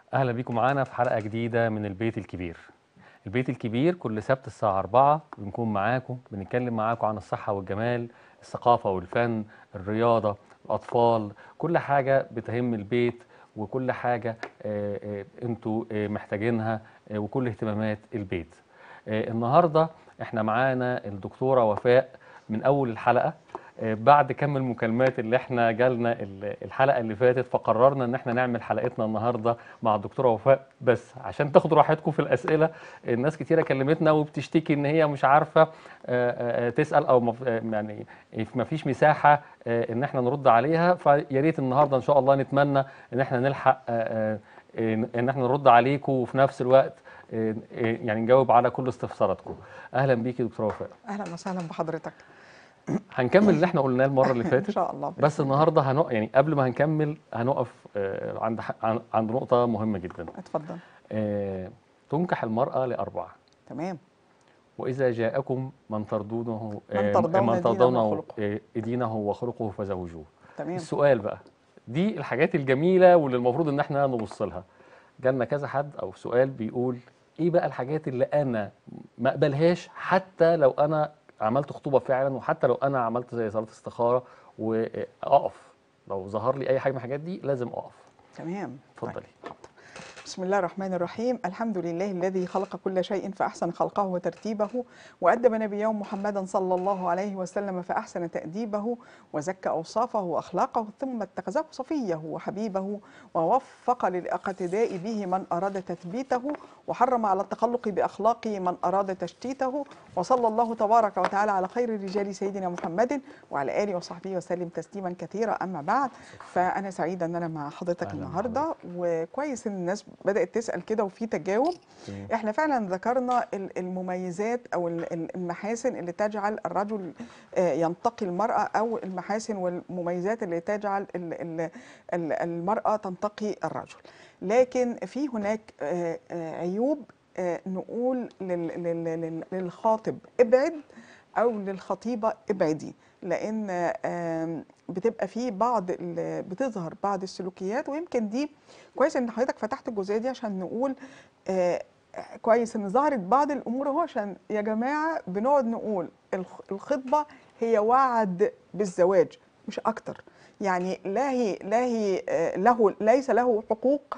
اهلا بيكم معانا في حلقه جديده من البيت الكبير البيت الكبير كل سبت الساعه 4 بنكون معاكم بنتكلم معاكم عن الصحه والجمال الثقافه والفن الرياضه الاطفال كل حاجه بتهم البيت وكل حاجه آه، آه، انتوا آه، محتاجينها آه، وكل اهتمامات البيت آه، النهارده احنا معانا الدكتوره وفاء من اول الحلقه آه، بعد كم المكالمات اللي احنا جالنا ال- الحلقه اللي فاتت فقررنا ان احنا نعمل حلقتنا النهارده مع الدكتوره وفاء بس عشان تاخدوا راحتكم في الاسئله الناس كتيره كلمتنا وبتشتكي ان هي مش عارفه آه، آه، آه، تسال او مف- آه، يعني ما فيش مساحه آه، ان احنا نرد عليها فيا ريت النهارده ان شاء الله نتمنى ان احنا نلحق آه، آه، ان احنا نرد عليكم وفي نفس الوقت آه، آه، يعني نجاوب على كل استفساراتكم اهلا بيكي دكتوره وفاء اهلا وسهلا بحضرتك هنكمل اللي احنا قلناه المره اللي ان فاتت شاء الله بس النهارده هنقف يعني قبل ما هنكمل هنقف آه، عند ح- عن- عند نقطه مهمه جدا اتفضل آه، تنكح المراه لاربعه تمام واذا جاءكم من ترضونه من ترضون من دينه ترضونه وخلقه. آه، دينه وخلقه فزوجوه تمام السؤال بقى دي الحاجات الجميله واللي المفروض ان احنا نبص لها جالنا كذا حد او سؤال بيقول ايه بقى الحاجات اللي انا ما اقبلهاش حتى لو انا عملت خطوبه فعلا وحتى لو انا عملت زي صلاه استخاره واقف لو ظهر لي اي حاجه من الحاجات دي لازم اقف تمام اتفضلي طيب. بسم الله الرحمن الرحيم الحمد لله الذي خلق كل شيء فأحسن خلقه وترتيبه وأدب نبيه محمدا صلى الله عليه وسلم فأحسن تأديبه وزكى أوصافه وأخلاقه ثم اتخذه صفيه وحبيبه ووفق للاقتداء به من أراد تثبيته وحرم على التخلق بأخلاقه من أراد تشتيته وصلى الله تبارك وتعالى على خير الرجال سيدنا محمد وعلى آله وصحبه وسلم تسليما كثيرا أما بعد فأنا سعيدة أن أنا مع حضرتك أهلاً النهاردة وكويس ان الناس بدات تسال كده وفي تجاوب تمام. احنا فعلا ذكرنا ال- المميزات او ال- ال- المحاسن اللي تجعل الرجل آه، ينتقي المراه او المحاسن والمميزات اللي تجعل ال- ال- ال- المراه تنتقي الرجل لكن في هناك آه، آه، عيوب آه، نقول لل- لل- لل- للخاطب ابعد او للخطيبه ابعدي لان آم، بتبقى في بعض ال- بتظهر بعض السلوكيات ويمكن دي كويس ان حضرتك فتحت الجزئيه دي عشان نقول آه كويس ان ظهرت بعض الامور اهو عشان يا جماعه بنقعد نقول الخ- الخطبه هي وعد بالزواج مش اكتر يعني لا هي لا هي آه، له ليس له حقوق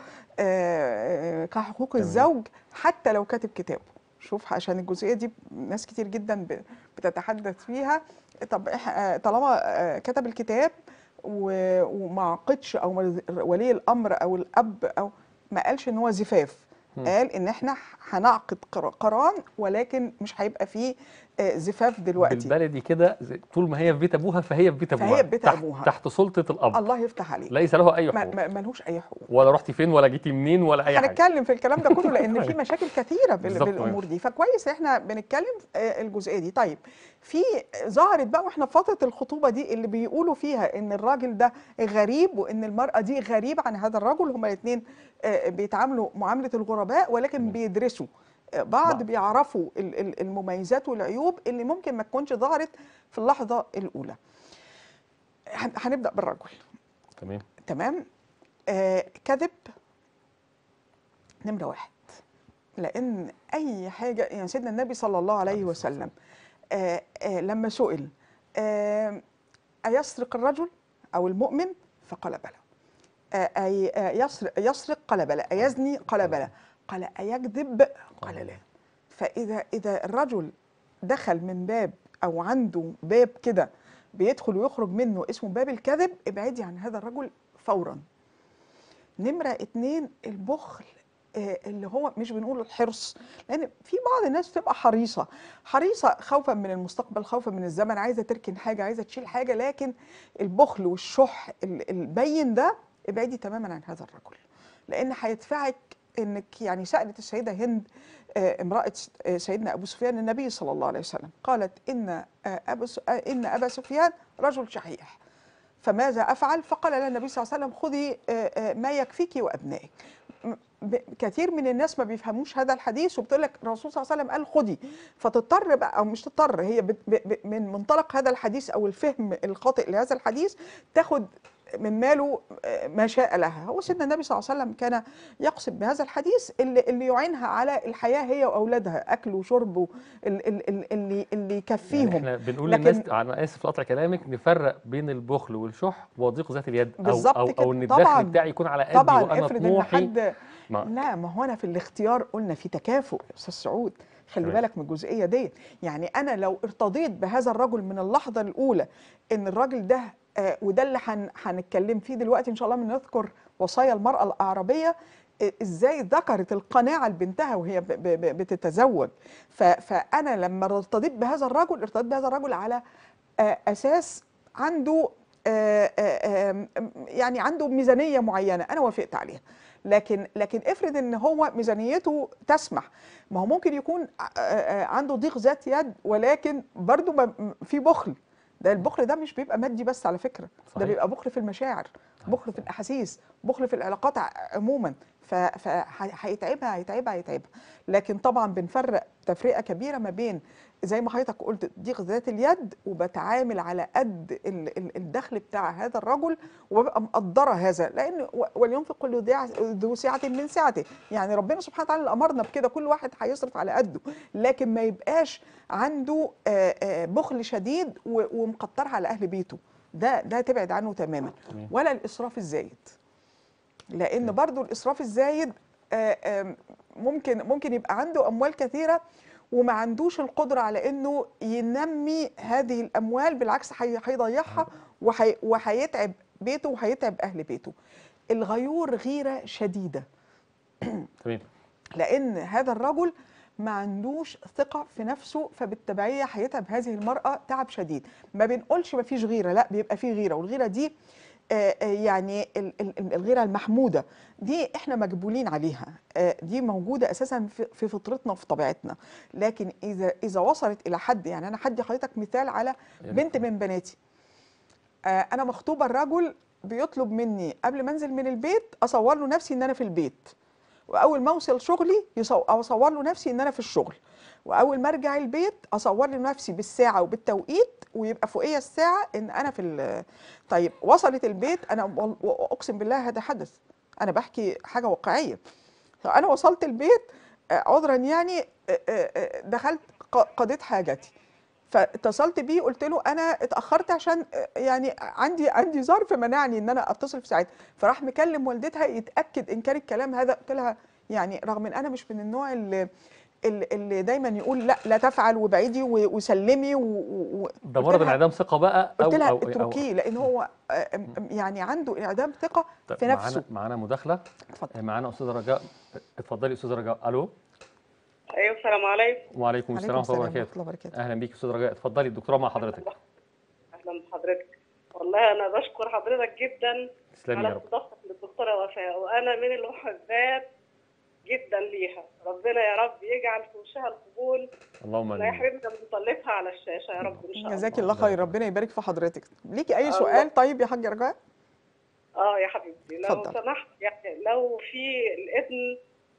آه، كحقوق تمام. الزوج حتى لو كاتب كتابه شوف عشان الجزئيه دي ناس كتير جدا ب- بتتحدث فيها طب إح- آه، طالما آه، كتب الكتاب و- وما عقدش او ما- ولي الامر او الاب او ما قالش ان هو زفاف مم. قال ان احنا هنعقد قر- قران ولكن مش هيبقى فيه آه، زفاف دلوقتي بالبلدي كده زي- طول ما هي في بيت ابوها فهي في بيت فهي ابوها في بيت تحت, أبوها. تحت سلطه الاب الله يفتح عليك ليس له اي ما- حقوق ما- ملهوش اي حقوق ولا رحتي فين ولا جيتي منين ولا اي حاجه هنتكلم في الكلام ده كله لان في مشاكل كثيره بال- بالظبط، بالامور دي فكويس احنا بنتكلم آه، الجزئيه دي طيب في ظهرت بقى واحنا في فتره الخطوبه دي اللي بيقولوا فيها ان الراجل ده غريب وان المراه دي غريبه عن هذا الرجل هما الاثنين بيتعاملوا معامله الغرباء ولكن بيدرسوا آه، بعض بعض. بيعرفوا ال- ال- المميزات والعيوب اللي ممكن ما تكونش ظهرت في اللحظه الاولى هن- هنبدا بالرجل تمام تمام آه كذب نمرة واحد لأن أي حاجة يعني سيدنا النبي صلى الله عليه عليه الصلاة وسلم آه آه لما سئل آه أيسرق الرجل أو المؤمن فقال بلى آه أي آه يسرق, يسرق قال بلى أيزني قال بلى قال أيكذب قال لا فإذا إذا الرجل دخل من باب أو عنده باب كده بيدخل ويخرج منه اسمه باب الكذب ابعدي عن هذا الرجل فورا نمرة اتنين البخل آه، اللي هو مش بنقول الحرص لان في بعض الناس بتبقى حريصه حريصه خوفا من المستقبل خوفا من الزمن عايزه تركن حاجه عايزه تشيل حاجه لكن البخل والشح ال- البين ده ابعدي تماما عن هذا الرجل لان هيدفعك انك يعني سالت السيده هند آه، امراه س- آه، سيدنا ابو سفيان النبي صلى الله عليه وسلم قالت ان آه، ابو س- آه، ان ابا سفيان رجل شحيح فماذا افعل فقال لها النبي صلى الله عليه وسلم خذي آه، آه، ما يكفيك وابنائك م- ب- كثير من الناس ما بيفهموش هذا الحديث وبتقول لك الرسول صلى الله عليه وسلم قال خدي فتضطر بقى او مش تضطر هي بت- ب- ب- من منطلق هذا الحديث او الفهم الخاطئ لهذا الحديث تاخد من ماله آه، ما شاء لها هو سيدنا النبي صلى الله عليه وسلم كان يقصد بهذا الحديث اللي, اللي يعينها على الحياه هي واولادها اكل وشرب و- ال- ال- ال- اللي اللي يعني يكفيهم احنا بنقول لكن- للناس انا اسف لقطع كلامك نفرق بين البخل والشح وضيق ذات اليد او بالظبط او, كده. أو ان طبعاً. الدخل بتاعي يكون على قدي طبعا وانا افرض ان طموحي حد ما لا ما هو انا في الاختيار قلنا في تكافؤ يا استاذ سعود خلي تمام. بالك من الجزئيه دي يعني انا لو ارتضيت بهذا الرجل من اللحظه الاولى ان الراجل ده آه وده اللي هن- هنتكلم فيه دلوقتي ان شاء الله من نذكر وصايا المراه الاعرابيه آه، ازاي ذكرت القناعه لبنتها وهي ب- ب- ب- بتتزوج ف- فانا لما ارتضيت بهذا الرجل ارتضيت بهذا الرجل على آه، اساس عنده آه، آه، آم، يعني عنده ميزانيه معينه انا وافقت عليها لكن لكن افرض ان هو ميزانيته تسمح ما هو ممكن يكون آه، آه، عنده ضيق ذات يد ولكن برضه ما- في بخل ده البخل ده مش بيبقى مادي بس على فكره ده صحيح. بيبقى بخل في المشاعر بخل في الاحاسيس بخل في العلاقات ع- عموما فهيتعبها هيتعبها هيتعبها لكن طبعا بنفرق تفرقه كبيره ما بين زي ما حضرتك قلت ضيق ذات اليد وبتعامل على قد ال- ال- الدخل بتاع هذا الرجل وببقى مقدره هذا لان و- ولينفق كل ذي ع- ذو سعه من سعته يعني ربنا سبحانه وتعالى اللي امرنا بكده كل واحد هيصرف على قده لكن ما يبقاش عنده آه، آه، بخل شديد و- ومقطرها على اهل بيته ده ده تبعد عنه تماما تمام. ولا الاسراف الزايد لان برضو الاسراف الزايد آه، آم، ممكن ممكن يبقى عنده اموال كثيره وما عندوش القدره على انه ينمي هذه الاموال بالعكس هي- هيضيعها وهي- وهيتعب بيته وهيتعب اهل بيته الغيور غيره شديده تمام لان هذا الرجل ما عندوش ثقة في نفسه فبالتبعية هيتعب هذه المرأة تعب شديد ما بنقولش ما فيش غيرة لا بيبقى فيه غيرة والغيرة دي آه، آه، يعني ال- ال- الغيرة المحمودة دي احنا مجبولين عليها آه، دي موجودة اساسا في في فطرتنا وفي طبيعتنا لكن اذا اذا وصلت الى حد يعني انا هدي حضرتك مثال على بنت من بناتي آه، انا مخطوبة الرجل بيطلب مني قبل ما انزل من البيت اصور له نفسي ان انا في البيت واول ما اوصل شغلي يصو- اصور له نفسي ان انا في الشغل واول ما ارجع البيت اصور له نفسي بالساعه وبالتوقيت ويبقى فوقيه الساعه ان انا في ال- طيب وصلت البيت انا وال- اقسم بالله هذا حدث انا بحكي حاجه واقعيه فانا وصلت البيت آه، عذرا يعني آه، آه، آه، دخلت ق- قضيت حاجتي فاتصلت بيه قلت له انا اتاخرت عشان آه، يعني عندي عندي ظرف منعني ان انا اتصل في ساعتها فراح مكلم والدتها يتاكد ان كان الكلام هذا قلت لها يعني رغم ان انا مش من النوع اللي اللي اللي دايما يقول لا لا تفعل وابعدي و- وسلمي و- و- و- ده قلت مرض لها- انعدام ثقه بقى او قلت لها او او اتركيه لان هو آه، آم- آم يعني عنده انعدام ثقه طيب في نفسه معانا معانا مداخله اتفضل معانا استاذه رجاء اتفضلي استاذه رجاء الو ايوه السلام عليكم وعليكم السلام ورحمه الله وبركاته الله وبركاته اهلا بيك استاذه رجاء اتفضلي الدكتوره مع حضرتك اهلا بحضرتك والله انا بشكر حضرتك جدا تسلمي على يا رب استضافتك للدكتوره وفاء وانا من المحبات جدا ليها ربنا يا رب يجعل في وشها القبول اللهم لا امين يحرمنا من طلتها على الشاشه يا رب ان شاء الله جزاك الله خير ربنا يبارك في حضرتك ليكي اي الله. سؤال طيب يا حاجه رجاء اه يا حبيبتي لو اتفضل. سمحت يعني لو في الابن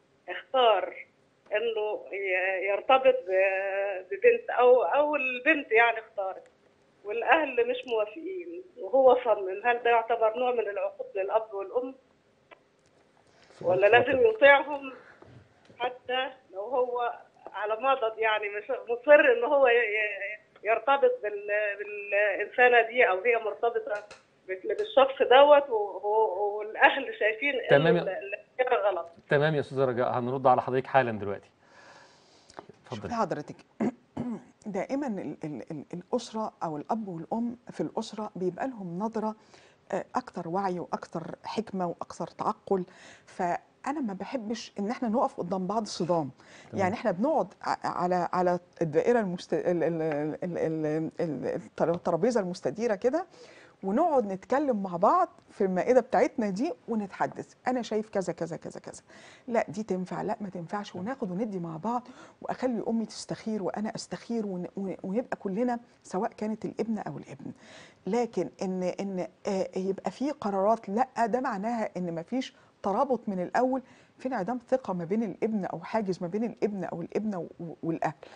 اختار انه ي- يرتبط ب- ببنت او او البنت يعني اختارت والاهل مش موافقين وهو صمم هل ده يعتبر نوع من العقوق للاب والام ولا لازم يطيعهم حتى لو هو على مضض يعني مش مصر ان هو ي- ي- يرتبط بال- بالانسانه دي او هي مرتبطه بال- بالشخص دوت و- و- والاهل شايفين ان تمام. ال- الاختيار غلط تمام يا استاذه رجاء هنرد على حضرتك حالا دلوقتي شوفي اتفضلي حضرتك دائما ال ال ال الاسره او الاب والام في الاسره بيبقى لهم نظره آه، اكثر وعي واكثر حكمه واكثر تعقل فانا ما بحبش ان احنا نقف قدام بعض صدام تمام. يعني احنا بنقعد ع- على على الدائره المست... ال- ال- ال- ال- ال- التر- الترابيزه المستديره كده ونقعد نتكلم مع بعض في المائده بتاعتنا دي ونتحدث انا شايف كذا كذا كذا كذا لا دي تنفع لا ما تنفعش وناخد وندي مع بعض واخلي امي تستخير وانا استخير ون- ون- ونبقى كلنا سواء كانت الابن او الابن لكن ان ان آه، يبقى في قرارات لا ده معناها ان ما فيش ترابط من الاول في انعدام ثقه ما بين الابن او حاجز ما بين الابن او الابنه و- والاهل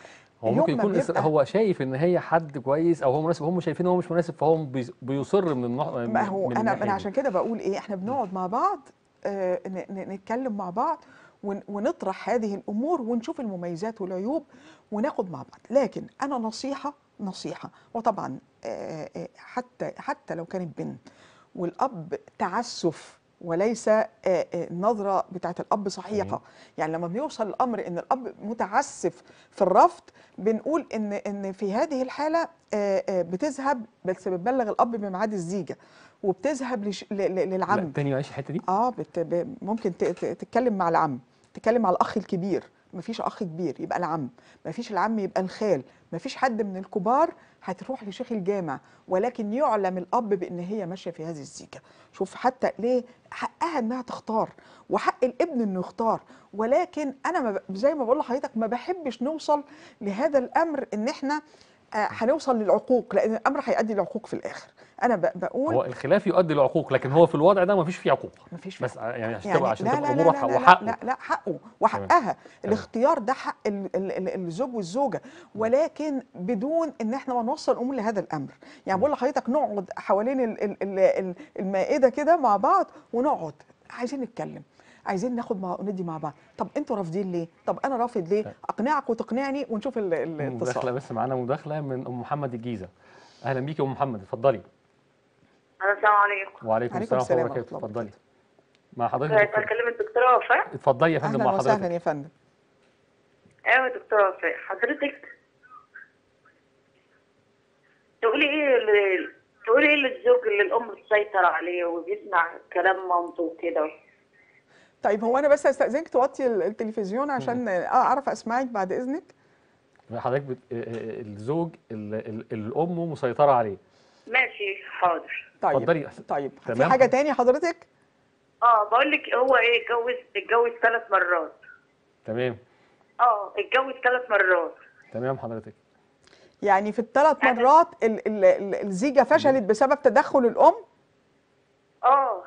هو يوم ممكن ما يكون إس- بيبقى- هو شايف ان هي حد كويس او هو مناسب هم شايفين ان هو مش مناسب فهو بيز- بيصر من النوع ما هو من انا الناحية انا دي. عشان كده بقول ايه احنا بنقعد مع بعض آه، ن- ن- نتكلم مع بعض ون- ونطرح هذه الامور ونشوف المميزات والعيوب وناخد مع بعض لكن انا نصيحه نصيحه وطبعا آه، آه، حتى حتى لو كانت بنت والاب تعسف وليس آه، آه، النظره بتاعت الاب صحيحه تمام. يعني لما بيوصل الامر ان الاب متعسف في الرفض بنقول ان ان في هذه الحاله آه، آه، بتذهب بس بتبلغ الاب بميعاد الزيجه وبتذهب لش- ل- ل- لا للعم تاني معلش الحته دي اه بت ب- ممكن ت- ت- تتكلم مع العم تتكلم مع الاخ الكبير مفيش اخ كبير يبقى العم مفيش العم يبقى الخال مفيش حد من الكبار هتروح لشيخ الجامع ولكن يعلم الاب بان هي ماشيه في هذه الزيجه شوف حتى ليه حقها انها تختار وحق الابن انه يختار ولكن انا ما ب- زي ما بقول لحضرتك ما بحبش نوصل لهذا الامر ان احنا آه، هنوصل للعقوق لان الامر هيؤدي للعقوق في الاخر انا ب- بقول هو الخلاف يؤدي للعقوق لكن هو في الوضع ده مفيش فيه عقوق مفيش بس يعني عشان يعني تبقى عشان لا تبقى لا الامور لا واضحه لا لا وحقه لا لا حقه وحقها الاختيار ده حق ال- ال- ال- الزوج والزوجه ولكن بدون ان احنا ما نوصل الامور لهذا الامر يعني بقول لحضرتك نقعد حوالين ال- ال- ال- ال- المائده كده مع بعض ونقعد عايزين نتكلم عايزين ناخد مع ندي مع بعض طب انتوا رافضين ليه طب انا رافض ليه اقنعك وتقنعني ونشوف ال- ال- مداخله الاتصال بس معانا مداخله من ام محمد الجيزه اهلا بيكي يا ام محمد اتفضلي السلام عليكم وعليكم عليكم السلام ورحمه السلام الله ورحمة وبركاته الله اتفضلي مع حضرتك يا دكتور. بكلم الدكتورة وفاء اتفضلي يا فندم اهلا مع وسهلا حضرتك يا فندم ايوه يا دكتورة وفاء حضرتك تقولي ايه اللي تقولي ايه للزوج اللي الام تسيطر عليه وبيسمع كلام مامته وكده طيب هو انا بس استاذنك توطي ال- التلفزيون عشان اعرف اسمعك بعد اذنك حضرتك بت... آه، آه، الزوج ال... ال... الام مسيطره عليه ماشي حاضر طيب اتفضلي. طيب في تمام. حاجه تاني حضرتك اه بقول لك هو ايه اتجوز اتجوز ثلاث مرات تمام اه اتجوز ثلاث مرات تمام حضرتك يعني في الثلاث أنا- مرات ال ال ال الزيجه فشلت بسبب تدخل الام اه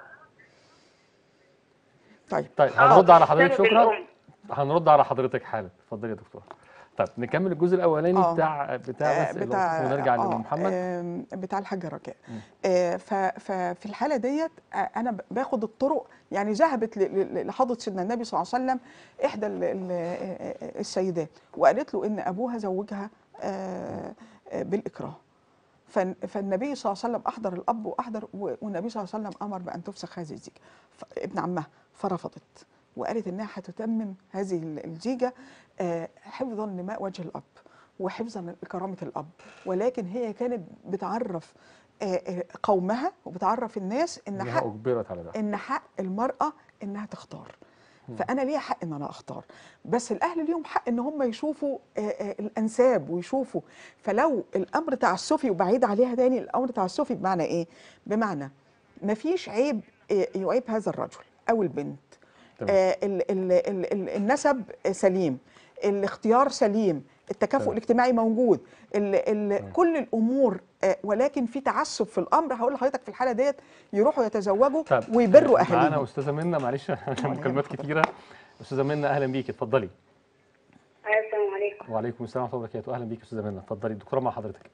طيب طيب آه، هنرد على حضرتك بسبب شكرا الأم. هنرد على حضرتك حالا اتفضلي يا دكتور طيب نكمل الجزء الاولاني آه. بتاع بتاع آه، بس بتاع ونرجع آه، لام محمد آم، بتاع الحاجه رجاء آه، ف- ففي الحاله ديت آه، انا ب- باخد الطرق يعني ذهبت ل- ل- لحضره سيدنا النبي صلى الله عليه وسلم احدى ال- ال- آه، السيدات وقالت له ان ابوها زوجها آه، آه، بالاكراه فن- فالنبي صلى الله عليه وسلم احضر الاب واحضر و- والنبي صلى الله عليه وسلم امر بان تفسخ هذه الزيجه ف- ابن عمها فرفضت وقالت انها هتتمم هذه ال- الزيجه آه، حفظا لماء وجه الاب وحفظا لكرامه الاب ولكن هي كانت بتعرف آه، آه، قومها وبتعرف الناس ان انها حق اجبرت على ده ان حق المراه انها تختار فانا ليا حق ان انا اختار بس الاهل ليهم حق ان هم يشوفوا آه، آه، الانساب ويشوفوا فلو الامر تعسفي وبعيد عليها تاني الامر تعسفي بمعنى ايه بمعنى مفيش عيب آه، يعيب هذا الرجل او البنت تمام. آه، ال- ال- ال- ال- النسب سليم الاختيار سليم التكافؤ تمام. الاجتماعي موجود ال ال كل الامور آه، ولكن في تعسف في الامر هقول لحضرتك في الحاله ديت يروحوا يتزوجوا طب ويبروا معانا اهاليهم استاذه منى معلش عشان ولا مكالمات يهمك كتيره استاذه منى اهلا بيكي اتفضلي السلام عليكم وعليكم السلام ورحمه الله وبركاته اهلا بيكي استاذه منى اتفضلي الدكتوره مع حضرتك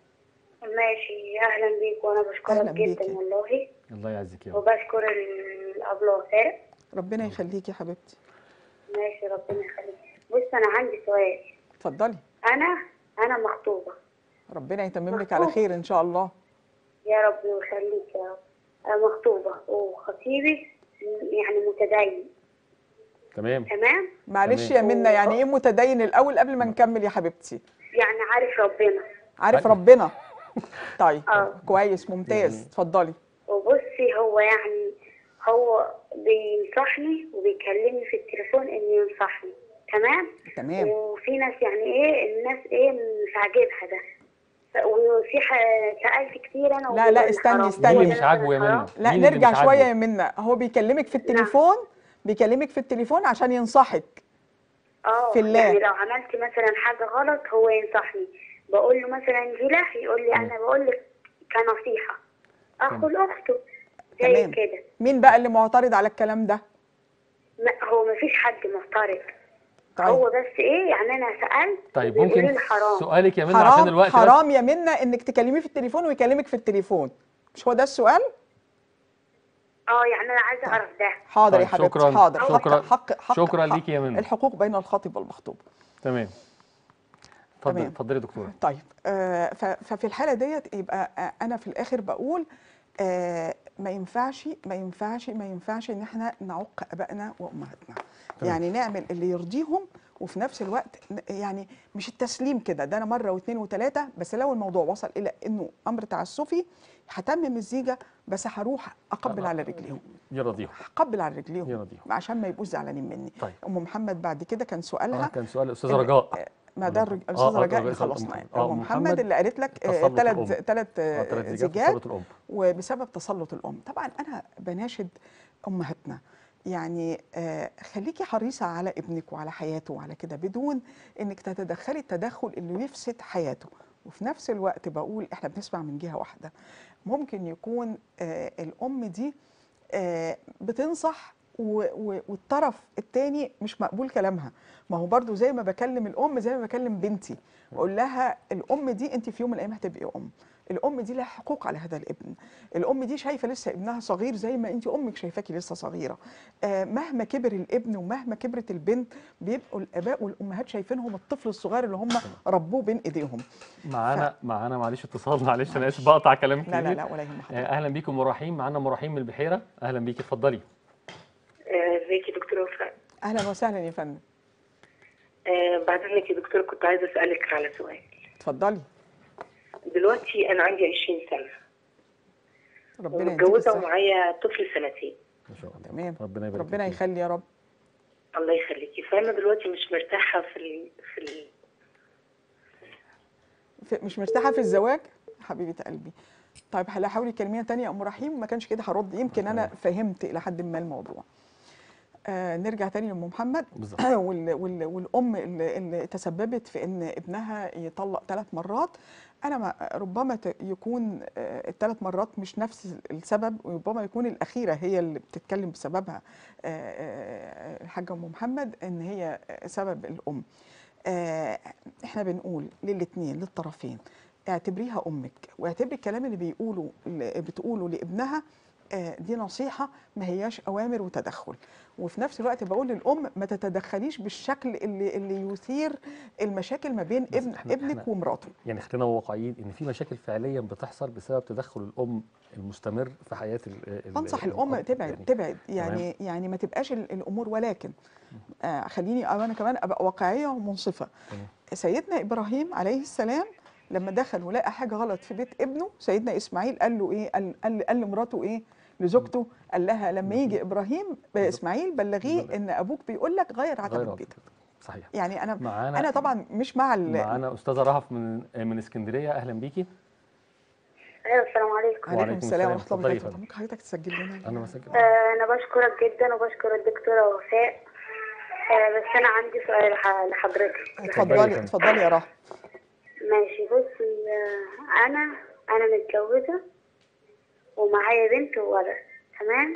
ماشي اهلا بيك وانا أهلاً بشكرك بيكي. جدا والله الله يعزك يا رب وبشكر الابله وفاء ربنا يخليكي يا حبيبتي ماشي ربنا يخليك بص انا عندي سؤال اتفضلي انا انا مخطوبه ربنا يتمم لك على خير ان شاء الله يا رب يخليك يا رب انا مخطوبه وخطيبي يعني متدين تمام تمام معلش تمام. يا منى يعني ايه متدين الاول قبل ما نكمل يا حبيبتي يعني عارف ربنا عارف طيب. ربنا طيب آه. كويس ممتاز اتفضلي وبصي هو يعني هو بينصحني وبيكلمني في التليفون انه ينصحني تمام تمام وفي ناس يعني ايه الناس ايه مش عاجبها ده وفي ح- سالت كتير انا لا، لا، وبيقولوا استني، حرام. استني. مين هو اللي ده مش عاجبه يا حرام؟ منى لا مين اللي نرجع مش شويه عاجبه؟ يا منى هو بيكلمك في التليفون بيكلمك في التليفون عشان ينصحك اه في الله. يعني لو عملت مثلا حاجه غلط هو ينصحني بقول له مثلا جلح يقول لي انا بقول لك كنصيحه اخو لاخته زي تمام. كده مين بقى اللي معترض على الكلام ده ما هو ما فيش حد معترض طيب. هو بس ايه يعني انا سالت طيب بيقولوا ممكن لي حرام سؤالك يا منى عشان حرام الوقت بس. حرام يا منى انك تكلميه في التليفون ويكلمك في التليفون مش هو ده السؤال اه يعني انا عايزه اعرف ده حاضر يا طيب، حبيبتي شكراً، حاضر حق- شكراً، حق حق شكراً حق ليكي يا منى. الحقوق بين الخاطب والمخطوب تمام اتفضلي تمام. اتفضلي يا دكتوره طيب آه ف- ففي الحاله ديت يبقى آه انا في الاخر بقول آه ما ينفعش ما ينفعش ما ينفعش ان احنا نعق ابائنا وامهاتنا تمام. يعني نعمل اللي يرضيهم وفي نفس الوقت ن- يعني مش التسليم كده ده انا مره واثنين وثلاثه بس لو الموضوع وصل الى انه امر تعسفي هتمم الزيجه بس هروح اقبل على رجليهم يرضيهم اقبل على رجليهم يرضيهم. عشان ما يبقوش زعلانين مني طيب. ام محمد بعد كده كان اه سؤالها كان سؤال الاستاذه رجاء ما ده الرج- آه، الاستاذ آه، رجاء رجاء اللي سأل خلصنا أم- آه، ام أم محمد محمد اللي قالت لك تسلط ثلاث الأم. ثلاث آه، ثلاث زيجات زيجات تسلط الام وبسبب تسلط الام طبعا انا بناشد امهاتنا يعني آه خليكي حريصه على ابنك وعلى حياته وعلى كده بدون انك تتدخلي التدخل اللي يفسد حياته وفي نفس الوقت بقول احنا بنسمع من جهه واحده ممكن يكون آه الام دي آه بتنصح و- و- والطرف التاني مش مقبول كلامها ما هو برضو زي ما بكلم الام زي ما بكلم بنتي واقول لها الام دي انت في يوم من الايام هتبقي ام الام دي لها حقوق على هذا الابن الام دي شايفه لسه ابنها صغير زي ما انت امك شايفاكي لسه صغيره آه مهما كبر الابن ومهما كبرت البنت بيبقوا الاباء والامهات شايفينهم الطفل الصغير اللي هم ربوه بين ايديهم معانا معانا معلش اتصال معلش انا اسف بقطع كلام لا لا كبير. لا ولا يهم آه، حضرتك اهلا بيكم مراحيم معانا مراحيم من البحيره اهلا بيكي اتفضلي آه، ازيك يا دكتوره وفاء اهلا وسهلا يا فندم آه، بعد اذنك يا دكتوره كنت عايزه اسالك على سؤال اتفضلي دلوقتي انا عندي 20 سنه ربنا يديك ومتجوزه الصحة. ومعايا طفل سنتين ما شاء الله تمام ربنا يبارك ربنا فيك. يخلي يا رب الله يخليكي فانا دلوقتي مش مرتاحه في ال... في ال... في- مش مرتاحه في الزواج حبيبه قلبي طيب هلا حاولي تكلمينا تاني يا ام رحيم ما كانش كده هرد يمكن انا فهمت الى حد ما الموضوع آه نرجع تاني لام محمد بالظبط. وال وال والام اللي, اللي تسببت في ان ابنها يطلق ثلاث مرات انا ما ربما ت- يكون آه الثلاث مرات مش نفس السبب وربما يكون الاخيره هي اللي بتتكلم بسببها آه، آه، الحاجه ام محمد ان هي سبب الام آه، احنا بنقول للاثنين للطرفين اعتبريها امك واعتبري الكلام اللي بيقوله اللي بتقوله لابنها آه، دي نصيحه ما هياش اوامر وتدخل وفي نفس الوقت بقول للام ما تتدخليش بالشكل اللي اللي يثير المشاكل ما بين بس ابن إحنا- ابنك إحنا- ومراته يعني خلينا واقعيين ان في مشاكل فعليا بتحصل بسبب تدخل الام المستمر في حياه ال ال- انصح الام الأب. تبعد يعني تبعد يعني يعني ما تبقاش ال- الامور ولكن آه خليني انا كمان ابقى واقعيه ومنصفه تمام. سيدنا ابراهيم عليه السلام لما دخل ولقى حاجه غلط في بيت ابنه سيدنا اسماعيل قال له ايه قال قال, قال لمراته ايه لزوجته قال لها لما يجي ابراهيم اسماعيل بلغيه ان ابوك بيقول لك غير عتبه غير بيتك صحيح يعني انا معانا انا طبعا مش مع ال- معانا استاذه رهف من من اسكندريه اهلا بيكي ايوه السلام عليكم عليكم وعليكم السلام السلام. ورحمه الله اتفضلي يا وبركاته فندم. ممكن حضرتك تسجل لنا انا مساك آه، انا بشكرك جدا وبشكر الدكتوره وفاء آه، بس انا عندي سؤال ح- لحضرتك اتفضلي يا اتفضلي فندم. اتفضلي يا رحمه ماشي بصي آه، انا انا متجوزه ومعايا بنت وولد تمام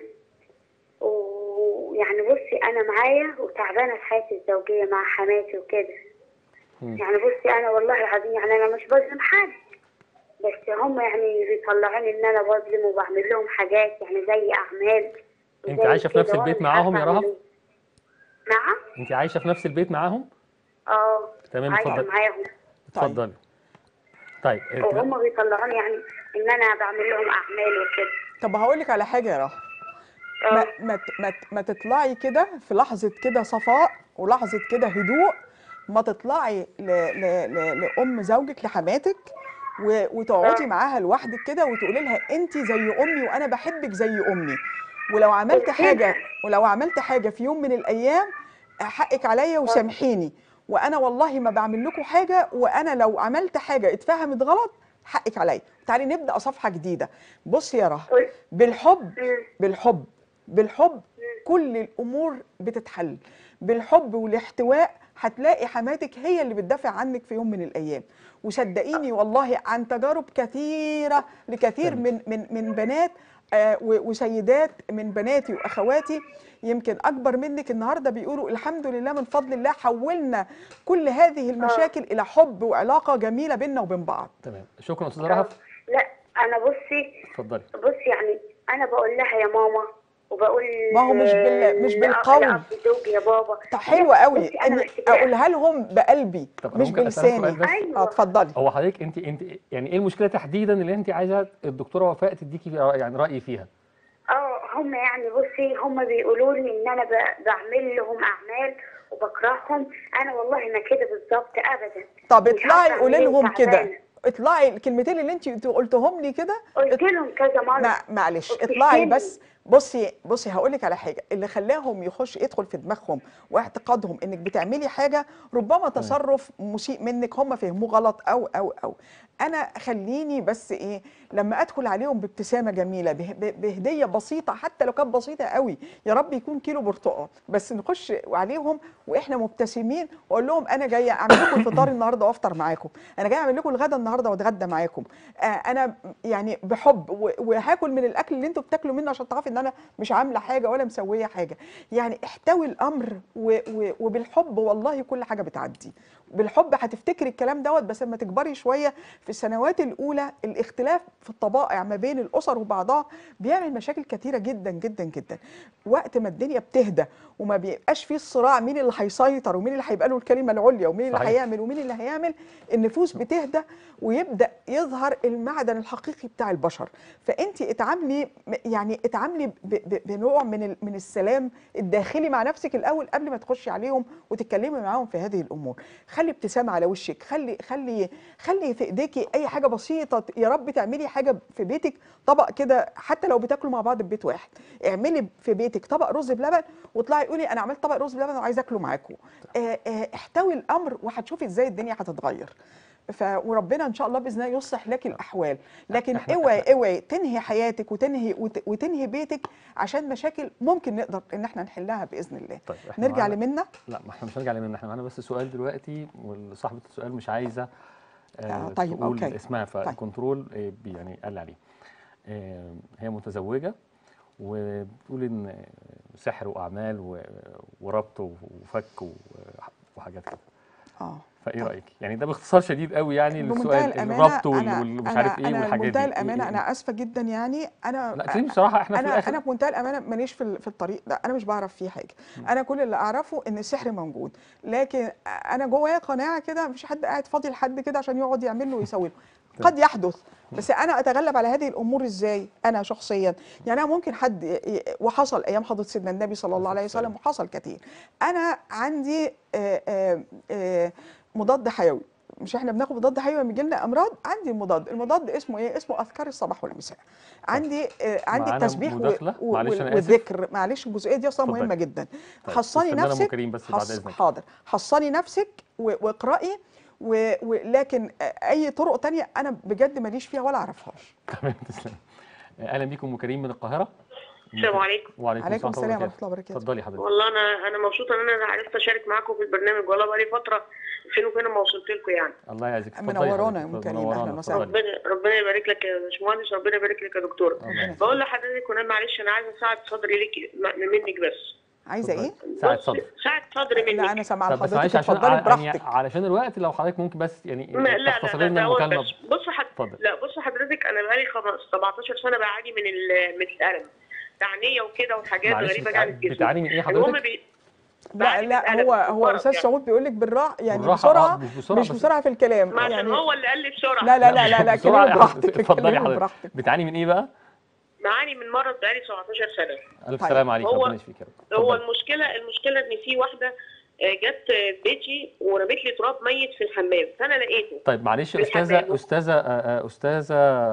ويعني بصي انا معايا وتعبانه في حياتي الزوجيه مع حماتي وكده مم. يعني بصي انا والله العظيم يعني انا مش بظلم حد بس هم يعني بيطلعوني ان انا بظلم وبعمل لهم حاجات يعني زي اعمال انت وزي عايشة في كده نفس وأنا البيت مش معاهم عارفة يا أعمل رهف؟ إيه. نعم انت عايشه في نفس البيت معاهم اه تمام عايشه اتفضلي معاهم اتفضلي طيب وهم بيطلعوني يعني ان انا بعمل لهم اعمال وكده طب هقول لك على حاجه يا رحمه اه ما ما ت- ما, ت- ما تطلعي كده في لحظه كده صفاء ولحظه كده هدوء ما تطلعي ل ل ل لام زوجك لحماتك و- وتقعدي آه. معاها لوحدك كده وتقولي لها انت زي امي وانا بحبك زي امي ولو عملت حاجه ولو عملت حاجه في يوم من الايام حقك عليا وسامحيني وانا والله ما بعمل لكم حاجه وانا لو عملت حاجه اتفهمت غلط حقك عليا تعالي نبدا صفحه جديده بصي يا رهف قول- بالحب مم. بالحب بالحب كل الامور بتتحل بالحب والاحتواء هتلاقي حماتك هي اللي بتدافع عنك في يوم من الايام وصدقيني والله عن تجارب كثيره لكثير من من من بنات آه، و- وسيدات من بناتي واخواتي يمكن اكبر منك النهارده بيقولوا الحمد لله من فضل الله حولنا كل هذه المشاكل الى حب وعلاقه جميله بيننا وبين بعض تمام شكرا استاذه رهف لا انا بصي اتفضلي بص يعني انا بقول لها يا ماما وبقول ما هو مش بال- مش ل- بالقول. لأب زوجي يا بابا طب حلو قوي بصي انا اني محتاجة اقولها لهم بقلبي طب أنا مش ممكن أسألك سؤال بلساني بس؟ أيوة. اه اتفضلي هو حضرتك انت انت يعني ايه المشكله تحديدا اللي انت عايزه الدكتوره وفاء تديكي فيها يعني راي فيها اه هم يعني بصي هم بيقولوا لي ان انا ب- بعمل لهم اعمال وبكرههم انا والله ما كده بالظبط ابدا طب مش اطلعي عارفة قولي أعمل إيه، لهم كده تعبانة. اطلعي الكلمتين اللي انت قلتهم لي كده قلت لهم كذا مره ما معلش وبتشتمني. اطلعي بس بصي بصي هقول لك على حاجه اللي خلاهم يخش يدخل في دماغهم واعتقادهم انك بتعملي حاجه ربما تصرف مسيء منك هم فهموه غلط او او او انا خليني بس ايه لما ادخل عليهم بابتسامه جميله به- به- بهديه بسيطه حتى لو كانت بسيطه قوي يا رب يكون كيلو برتقال بس نخش عليهم واحنا مبتسمين واقول لهم انا جايه اعمل لكم الفطار النهارده وافطر معاكم انا جايه اعمل لكم الغدا النهارده واتغدى معاكم آه انا يعني بحب و- وهاكل من الاكل اللي انتوا بتاكلوا منه عشان تعرفي ان انا مش عامله حاجه ولا مسويه حاجه يعني احتوي الامر و و وبالحب والله كل حاجه بتعدي بالحب هتفتكري الكلام دوت بس لما تكبري شويه في السنوات الاولى الاختلاف في الطبائع ما بين الاسر وبعضها بيعمل مشاكل كتيره جدا جدا جدا وقت ما الدنيا بتهدى وما بيبقاش فيه الصراع مين اللي هيسيطر ومين اللي هيبقى له الكلمه العليا ومين اللي صحيح. هيعمل ومين اللي هيعمل النفوس بتهدى ويبدا يظهر المعدن الحقيقي بتاع البشر فانت اتعاملي يعني اتعاملي ب- ب- بنوع من ال- من السلام الداخلي مع نفسك الاول قبل ما تخشي عليهم وتتكلمي معاهم في هذه الامور خلي ابتسامه على وشك خلي خلي خلي في ايديكي اي حاجه بسيطه يا رب تعملي حاجه في بيتك طبق كده حتى لو بتاكلوا مع بعض في بيت واحد اعملي في بيتك طبق رز بلبن واطلعي قولي انا عملت طبق رز بلبن وعايزه اكله معاكم آه، آه، احتوي الامر وهتشوفي ازاي الدنيا هتتغير ف وربنا ان شاء الله باذن الله يصلح لك الاحوال لكن إحنا- اوعي اوعي تنهي حياتك وتنهي وت- وتنهي بيتك عشان مشاكل ممكن نقدر ان احنا نحلها باذن الله طيب احنا نرجع معانا- لمنا لا ما احنا مش هنرجع لمنا احنا معانا بس سؤال دلوقتي وصاحبه السؤال مش عايزه آه آه، طيب، تقول أوكي. اسمها طيب. فالكنترول آه، بي- يعني قال عليه آه هي متزوجه وبتقول ان آه، سحر واعمال و- وربط وفك و- وحاجات كده اه فايه طيب. رايك يعني ده باختصار شديد قوي يعني بمنتهى السؤال الامانه الربط وال- انا وال- ومش انا عارف ايه انا والحاجات دي بمنتهى إيه- الامانه إيه- انا اسفه جدا يعني انا لا تسيبني بصراحه احنا في انا الاخر انا بمنتهى الامانه ماليش في ال- في الطريق ده انا مش بعرف فيه حاجه انا كل اللي اعرفه ان السحر موجود لكن انا جوايا قناعه كده مفيش حد قاعد فاضي لحد كده عشان يقعد يعمل له ويسوي له قد يحدث بس انا اتغلب على هذه الامور ازاي انا شخصيا يعني انا ممكن حد ي- ي- وحصل ايام حضره سيدنا النبي صلى الله عليه وسلم وحصل كتير انا عندي آه، آه، آه، مضاد حيوي مش احنا بناخد مضاد حيوي لما يجي لنا امراض عندي المضاد المضاد اسمه ايه اسمه اذكار الصباح والمساء عندي آه عندي معانا التسبيح و- مداخلة؟ و- معلش أنا آسف. والذكر معلش الجزئيه دي اصلا اتفضلي. مهمه جدا طيب، حصني استنانا أم نفسك كريم بس بعد حص- إذنك. حاضر حصني نفسك و- واقرأي و- ولكن اي طرق تانية انا بجد ماليش فيها ولا اعرفهاش تمام تسلم اهلا بيكم ام كريم من القاهره السلام عليكم وعليكم عليكم السلام السلام ورحمه ورحمه الله وبركاته اتفضلي حضرتك والله انا انا مبسوطه ان انا عرفت اشارك معاكم في البرنامج والله بقالي فتره فين وفين ما وصلت لكم يعني الله يعزك اتفضلي منورانا حضرتك، يا أم اتفضلي، كريم، منورانا، أهلاً وسهلاً. اتفضلي. ربنا ربنا يبارك لك يا باشمهندس ربنا يبارك لك يا دكتور الله بقول لحضرتك وانا معلش انا عايزه اساعد صدري ليك م- منك بس عايزه ايه ساعد بص، صدر ساعد صدري منك لا انا سامعه طب بس حضرتك معلش عشان اتفضلي ع- يعني براحتك علشان الوقت لو حضرتك ممكن بس يعني ما- لا لا تختصري لا لنا ده هو المكالمه بس بص حد اتفضل. لا بص حضرتك انا بقالي خمس 17 سنه بعاني من ال- من الالم تعنيه وكده وحاجات معلش غريبه بتع- جدا في جسمي بتعاني من ايه المهم حضرتك؟ بي... لا بعاني من لا الألم، هو هو مرض استاذ يعني. سعود بيقول لك بالراحه يعني بالراحة، بسرعه آه، مش بسرعة، مش بس- بسرعه في الكلام ما عشان يعني هو اللي قال لي بسرعه لا لا لا لا لا بسرعة كلمي يا براحتك حضرتك، اتفضلي كلمي حضرتك براحتك بتعاني من ايه بقى؟ بعاني من مرض بقالي 17 سنه الف طيب. سلام عليك هو- ربنا يشفيك يا رب هو اتفضلي. المشكله المشكله ان في واحده آه، جت آه، بيتي ورمت لي تراب ميت في الحمام فانا لقيته طيب معلش في استاذه الحمام. استاذه آه، آه، استاذه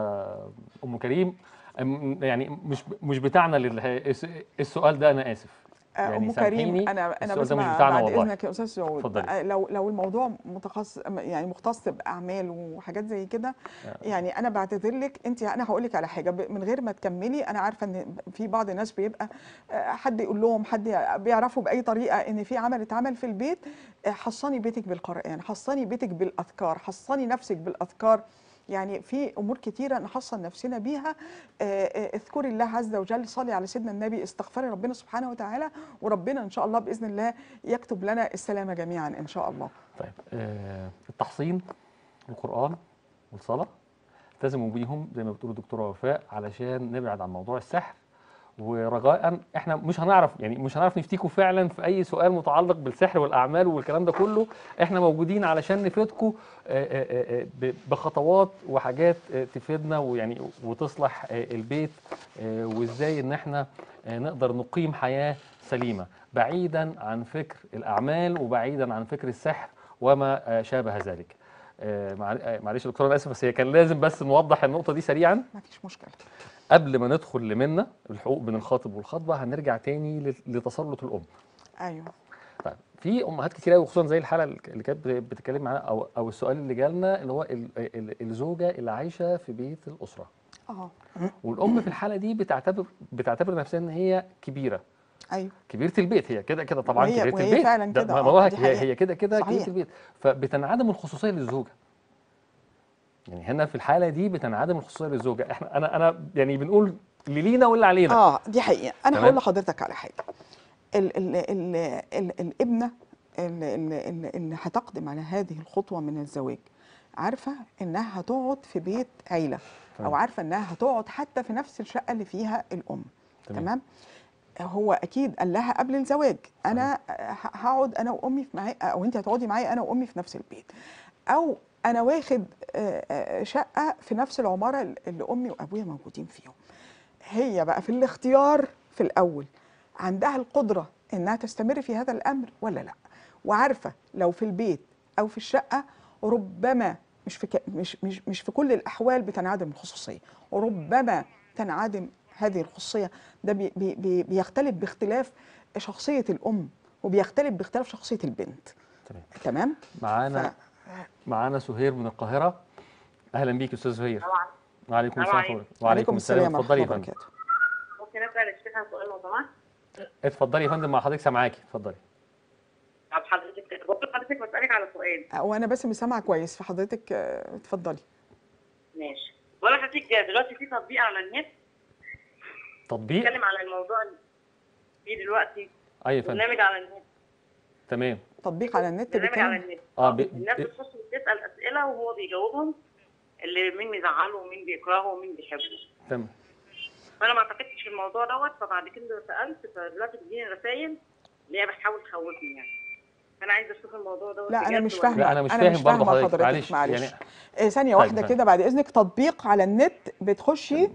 ام كريم أم- يعني مش مش بتاعنا لل- السؤال ده انا اسف آه، يعني ام سامحيني، كريم انا انا السؤال ده مش بسمع بتاعنا بعد والله. اذنك يا استاذ سعود اتفضلي. آه، لو لو الموضوع متخصص يعني مختص باعمال وحاجات زي كده يعني انا بعتذر لك انت انا هقول لك على حاجه ب- من غير ما تكملي انا عارفه ان في بعض الناس بيبقى آه، حد يقول لهم حد بيعرفوا باي طريقه ان في عمل اتعمل في البيت آه، حصني بيتك بالقران حصني بيتك بالاذكار حصني نفسك بالاذكار يعني في امور كتيره نحصن نفسنا بيها آه، آه، اذكري الله عز وجل صلي على سيدنا النبي استغفري ربنا سبحانه وتعالى وربنا ان شاء الله باذن الله يكتب لنا السلامه جميعا ان شاء الله طيب آه التحصين القرآن والصلاة التزموا بيهم زي ما بتقول الدكتورة وفاء علشان نبعد عن موضوع السحر ورجاء احنا مش هنعرف يعني مش هنعرف نفتيكوا فعلا في اي سؤال متعلق بالسحر والاعمال والكلام ده كله احنا موجودين علشان نفيدكوا آه، آه، آه، ب- بخطوات وحاجات آه، تفيدنا ويعني وتصلح آه، البيت آه، وازاي ان احنا آه، نقدر نقيم حياة سليمة بعيدا عن فكر الاعمال وبعيدا عن فكر السحر وما آه، شابه ذلك آه، مع- آه، معلش يا دكتور انا اسف بس هي كان لازم بس نوضح النقطة دي سريعا ما فيش مشكله قبل ما ندخل لمنا الحقوق بين الخاطب والخاطبه هنرجع تاني لل- لتسلط الام ايوه طيب في امهات كتير قوي خصوصا زي الحاله اللي كانت بت- بتتكلم معانا او او السؤال اللي جالنا اللي هو ال- ال- الزوجه اللي عايشه في بيت الاسره اه والام في الحاله دي بتعتبر بتعتبر نفسها ان هي كبيره ايوه كبيره البيت هي كده كده طبعا وهي- كبيره وهي البيت فعلا ده كده، آه، موضوع دي هي حقيقة. هي كده كده كبيره صحيح. البيت فبتنعدم الخصوصيه للزوجه يعني هنا في الحاله دي بتنعدم الخصوصيه للزوجه احنا انا انا يعني بنقول اللي لينا واللي علينا اه دي حقيقه انا تمام. هقول لحضرتك على حاجه ال ال ال ال الابنه اللي, اللي, اللي, اللي هتقدم على هذه الخطوه من الزواج عارفه انها هتقعد في بيت عيله او تمام. عارفه انها هتقعد حتى في نفس الشقه اللي فيها الام تمام. تمام هو اكيد قال لها قبل الزواج انا ه- هقعد انا وامي في معي او انت هتقعدي معايا انا وامي في نفس البيت او انا واخد آه، آه، شقه في نفس العماره اللي امي وابويا موجودين فيهم هي بقى في الاختيار في الاول عندها القدره انها تستمر في هذا الامر ولا لا وعارفه لو في البيت او في الشقه ربما مش في ك... مش مش مش في كل الاحوال بتنعدم الخصوصيه وربما تنعدم هذه الخصوصيه ده بي بي بي بيختلف باختلاف شخصيه الام وبيختلف باختلاف شخصيه البنت تمام تمام معانا ف- معانا سهير من القاهرة أهلا بيك يا أستاذ سهير وعليكم السلام السلام عليكم. ورحمة الله. وعليكم السلام اتفضلي يا ورحمه فندم الله وبركاته ممكن اسال الشيخ عن سؤال لو سمحت؟ اتفضلي يا فندم مع حضرتك سامعاكي اتفضلي طب حضرتك بقول لحضرتك بسالك على سؤال وانا بس مش سامعه كويس فحضرتك آه، اتفضلي ماشي بقول لحضرتك دلوقتي في تطبيق على النت تطبيق بيتكلم على الموضوع اللي في دلوقتي أي يا فندم برنامج على النت تمام تطبيق على النت برنامج على بيتكلم النت اه بي... الناس بي... بتخش وتسال اسئله وهو بيجاوبهم اللي مين بيزعله ومين بيكرهه ومين بيحبه تمام فانا ما اعتقدتش في الموضوع دوت فبعد كده سالت فدلوقتي بتجيني رسائل اللي هي بتحاول تخوفني يعني فانا عايزه اشوف الموضوع دوت لا انا بجد مش ولا فاهمه لا، أنا مش انا مش فاهم برضه فاهمه حضرتك. حضرتك معلش، معلش يعني- آه، ثانيه طيب، واحده فاهم. كده بعد اذنك تطبيق على النت بتخشي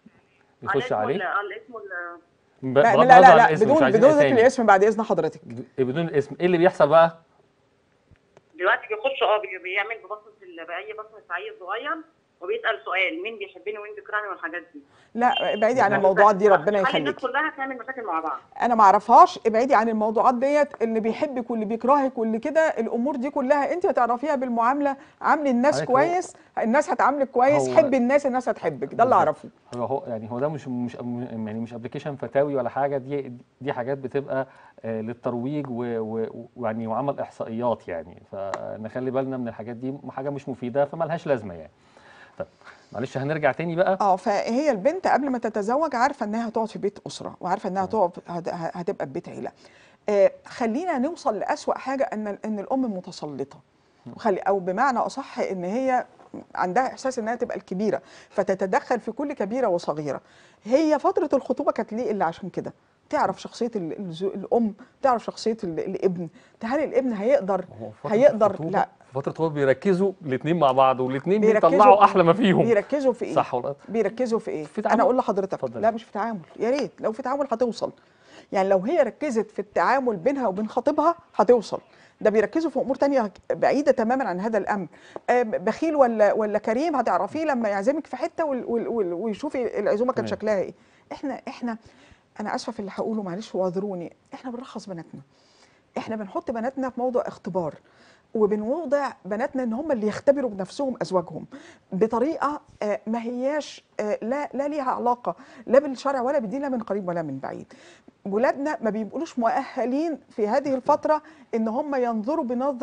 يخش على عليه اسمه ال- على اسمه ال- ب... لا بغض لا النظر لا, عن لا الاسم، مش بدون عايزين بدون ذكر أسامي. الاسم بعد اذن حضرتك بدون الاسم ايه اللي بيحصل بقى؟ دلوقتي بيخش اه بي- بيعمل ببصمه ال- باي بصمه عيل صغير وبيسال سؤال مين بيحبني ومين بيكرهني والحاجات دي لا ابعدي عن لا. الموضوعات دي ربنا خلي الناس يخليكي كلها تعمل مشاكل مع بعض انا ما اعرفهاش ابعدي عن الموضوعات ديت اللي بيحبك واللي بيكرهك واللي كده الامور دي كلها انت هتعرفيها بالمعامله عاملي الناس حضرتك هو- كويس الناس هتعاملك كويس هو- حبي الناس الناس هتحبك ده اللي بالظبط. اعرفه هو هو يعني هو ده مش مش يعني مش ابلكيشن فتاوي ولا حاجه دي دي حاجات بتبقى آه، للترويج و- و- ويعني وعمل احصائيات يعني فنخلي بالنا من الحاجات دي حاجه مش مفيده فمالهاش لازمه يعني طب معلش هنرجع تاني بقى اه فهي البنت قبل ما تتزوج عارفه انها هتقعد في بيت اسره وعارفه انها تقعد هت- هتبقى في بيت عيله آه خلينا نوصل لاسوا حاجه ان ان الام متسلطه وخلي او بمعنى اصح ان هي عندها احساس انها تبقى الكبيره فتتدخل في كل كبيره وصغيره هي فتره الخطوبه كانت ليه الا عشان كده تعرف شخصيه ال- الزو- الام تعرف شخصيه ال- الابن هل الابن هيقدر هو فترة هيقدر الخطوبة- لا في فتره الخطوبه بيركزوا الاثنين مع بعض والاثنين بيركزوا بيطلعوا في- احلى ما فيهم بيركزوا في ايه صح ولا لا؟ بيركزوا في ايه؟ في تعامل؟ انا اقول لحضرتك اتفضل. لا مش في تعامل يا ريت لو في تعامل هتوصل يعني لو هي ركزت في التعامل بينها وبين خطيبها هتوصل ده بيركزوا في امور تانية بعيده تماما عن هذا الامر آه، بخيل ولا ولا كريم هتعرفيه لما يعزمك في حته وال- وال- وال- ويشوفي العزومه كان تمام. شكلها ايه احنا احنا انا اسفه في اللي هقوله معلش واعذروني احنا بنرخص بناتنا احنا بنحط بناتنا في موضع اختبار وبنوضع بناتنا ان هم اللي يختبروا بنفسهم ازواجهم بطريقه آه، ما هياش آه، لا لا ليها علاقه لا بالشرع ولا بالدين لا من قريب ولا من بعيد ولادنا ما بيبقوش مؤهلين في هذه الفتره ان هم ينظروا بنظره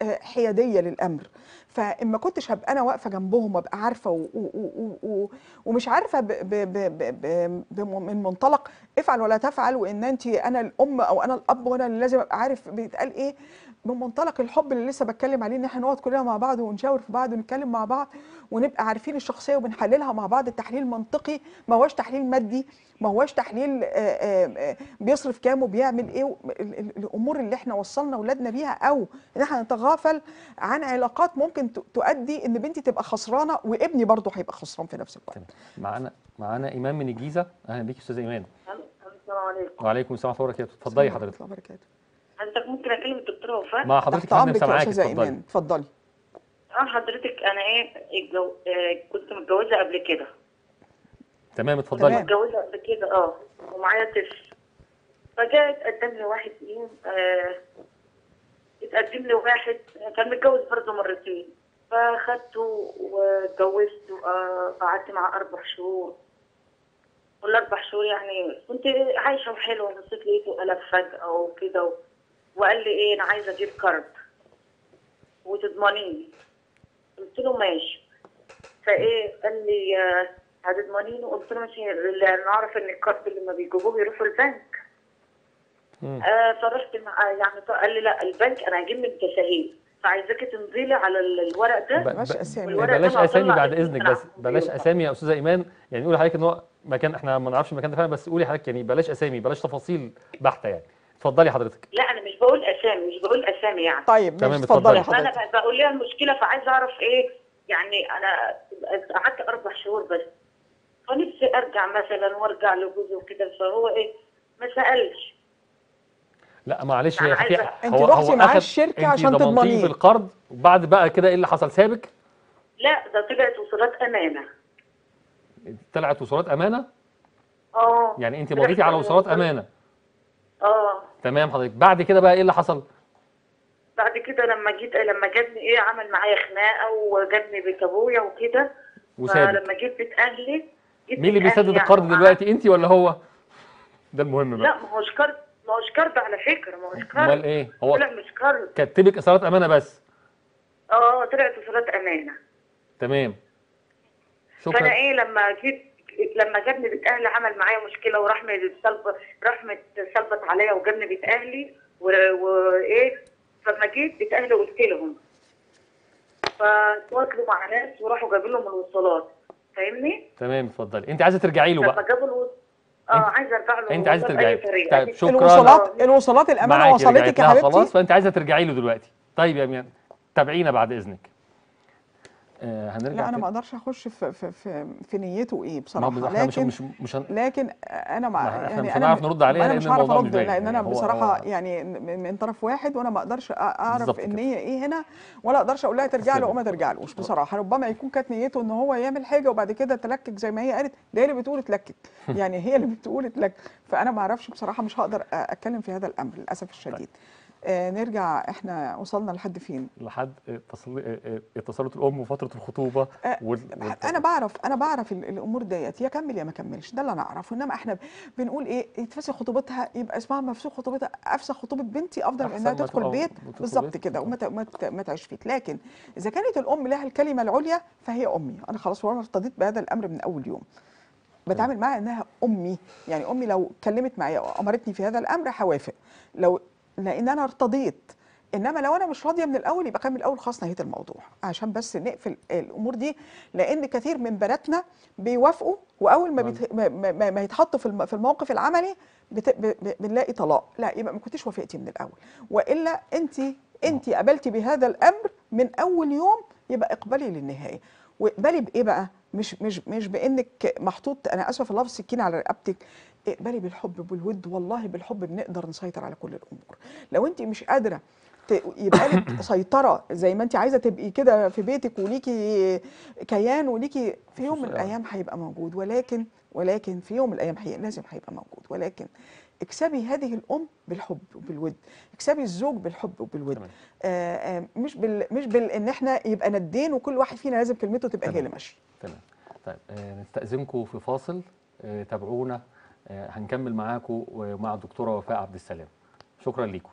آه، حياديه للامر فاما كنتش هبقى انا واقفه جنبهم وابقى عارفه و و و و ومش عارفه ب ب ب ب ب ب من منطلق افعل ولا تفعل وان انت انا الام او انا الاب وانا اللي لازم ابقى عارف بيتقال ايه من منطلق الحب اللي لسه بتكلم عليه ان احنا نقعد كلنا مع بعض ونشاور في بعض ونتكلم مع بعض ونبقى عارفين الشخصيه وبنحللها مع بعض التحليل منطقي ما هوش تحليل مادي ما هوش تحليل آه، آه، آه، بيصرف كام وبيعمل ايه و- ال- ال- الامور اللي احنا وصلنا اولادنا بيها او ان احنا نتغافل عن علاقات ممكن ت- تؤدي ان بنتي تبقى خسرانه وابني برضه هيبقى خسران في نفس الوقت تمام معانا معانا ايمان من الجيزه اهلا بيك يا استاذه ايمان السلام عليكم وعليكم السلام ورحمه الله وبركاته اتفضلي ورحمة حضرتك الله وبركاته حضرتك ممكن اكلم الدكتوره وفاء مع حضرتك تحت يا فندم امرك يا سامعاك استاذه اتفضلي ايمان اتفضلي اه حضرتك انا ايه الجو... آه كنت متجوزه قبل كده تمام اتفضلي تمام. متجوزه قبل كده اه ومعايا طفل فجاء اتقدم لي واحد يوم آه اتقدم لي واحد كان متجوز برضه مرتين فاخدته واتجوزته آه قعدت معاه اربع شهور والاربع شهور يعني كنت عايشه وحلوه بصيت لقيته قلب فجاه وكده و- وقال لي ايه انا عايزه اجيب كارد وتضمنيني قلت له ماشي فايه قال لي آه، هتضمنيني قلت له ماشي لان اعرف ان الكارد لما بيجيبوه يروحوا البنك مم. آه فرحت مع يعني قال لي لا البنك انا هجيب من تساهيل فعايزاكي تمضي لي على ال- الورق ده ب- بلاش ب- أسامي. والورق ده بلاش أنا اسامي هطلع بعد اسمي اذنك من بس على بلاش الكمبيوتر. اسامي يا استاذه ايمان يعني قولي حضرتك ان هو مكان احنا ما نعرفش المكان ده فعلا بس قولي حضرتك يعني بلاش اسامي بلاش تفاصيل بحته يعني اتفضلي حضرتك لا انا مش بقول اسامي مش بقول اسامي يعني طيب تمام، ماشي اتفضلي اتفضلي. انا حضرتك ب- بقول لها المشكله فعايزه اعرف ايه يعني انا قعدت اربع شهور بس فنفسي ارجع مثلا وارجع لجوزي وكده فهو ايه ما سالش لا معلش أنا هي في عايزة- أنت رحتي معاه أخد- الشركة أنت عشان ضمنتيه تضمنيه. في القرض وبعد بقى كده ايه اللي حصل سابك لا ده طلعت وصولات امانه طلعت وصولات امانه اه يعني انت مضيتي على وصولات امانه اه تمام حضرتك بعد كده بقى ايه اللي حصل بعد كده لما جيت لما جابني ايه عمل معايا خناقه وجابني بيت ابويا وكده وسابك فلما جيت بيت اهلي جيت مين اللي بيت أهلي بيسدد يعني القرض وقعدت- دلوقتي انت ولا هو ده المهم بقى لا ما هوش كارد ما هوش كارد على فكره ما هوش كارد امال ايه هو طلع مش كارد كتبك اصرارات امانه بس اه طلعت وصولات امانه تمام فانا شكرا ايه لما جيت لما جابني بيت اهلي عمل معايا مشكله وراح متسلبط راح متسلبط عليا وجابني بيت اهلي و- وايه فلما جيت بيت اهلي قلت لهم فتواصلوا مع ناس وراحوا جابوا لهم الوصولات فاهمني؟ تمام اتفضلي انت عايزه ترجعي له لما بقى جابوا الوص... اه انت- عايزه ارجع له انت عايزه والله ترجعي بأي له. طريقة. طيب شكرا الوصولات الوصولات الامانه معاكي وصلتك رجعت يا لها حبيبتي خلاص فانت عايزه ترجعي له دلوقتي طيب يا ميان تابعينا بعد اذنك آه هنرجع لا انا تاني. ما اقدرش اخش في في في, في نيته ايه ما بصراحه بالظبط احنا مش لكن مش مش هن... لكن انا مع ما احنا يعني مش انا هنعرف نرد عليها انا لأن مش هعرف الموضوع مش ارد باين. لان انا يعني هو- بصراحه هو- يعني من من طرف واحد وانا ما اقدرش أ- اعرف بالظبط كده. النيه ايه هنا ولا اقدرش اقول لها ترجع له تسلمي. وما ترجعلوش بصراحه ربما يكون كانت نيته ان هو يعمل حاجه وبعد كده تلكك زي ما هي قالت ده هي اللي بتقول اتلكك يعني هي اللي بتقول اتلكك فانا ما اعرفش بصراحه مش هقدر أ- اتكلم في هذا الامر للاسف الشديد آه نرجع احنا وصلنا لحد فين لحد اتصال اتصالات الام وفتره الخطوبه آه، وال... وال... انا بعرف انا بعرف ال- الامور ديت يا كمل يا ما كملش ده اللي انا اعرفه انما احنا بنقول ايه يتفسخ خطوبتها يبقى اسمها مفسوخ خطوبتها افسخ خطوبه بنتي افضل من أحسن انها ما تدخل تبقى بيت بتدخل بالظبط بيت. كده وما ت- ما ت- ما تعيش فيك لكن اذا كانت الام لها الكلمه العليا فهي امي انا خلاص وانا ارتضيت بهذا الامر من اول يوم بتعامل معاها انها امي يعني امي لو كلمت معايا وامرتني في هذا الامر هوافق لو لان انا ارتضيت انما لو انا مش راضيه من الاول يبقى كان من الاول خلاص نهيت الموضوع عشان بس نقفل الامور دي لان كثير من بناتنا بيوافقوا واول ما, بيت... ما, ما, ما يتحطوا في الم- في الموقف العملي بت... ب... ب... بنلاقي طلاق لا يبقى ما كنتيش وافقتي من الاول والا انت انت قبلتي بهذا الامر من اول يوم يبقى اقبلي للنهايه واقبلي بايه بقى مش مش مش بانك محطوط انا اسفه في اللفظ سكين على رقبتك اقبلي بالحب بالود والله بالحب بنقدر نسيطر على كل الامور لو انت مش قادره ت- يبقى لك سيطره زي ما انت عايزه تبقي كده في بيتك وليكي كيان وليكي في يوم من خصوصية. الايام هيبقى موجود ولكن ولكن في يوم من الايام هي لازم هيبقى موجود ولكن اكسبي هذه الام بالحب وبالود اكسبي الزوج بالحب وبالود تمام. آه آه مش بال مش بال ان احنا يبقى ندين وكل واحد فينا لازم كلمته تبقى هي تمام. اللي ماشيه تمام طيب آه نستأذنكم في فاصل آه تابعونا آه هنكمل معاكم ومع الدكتوره وفاء عبد السلام شكرا ليكم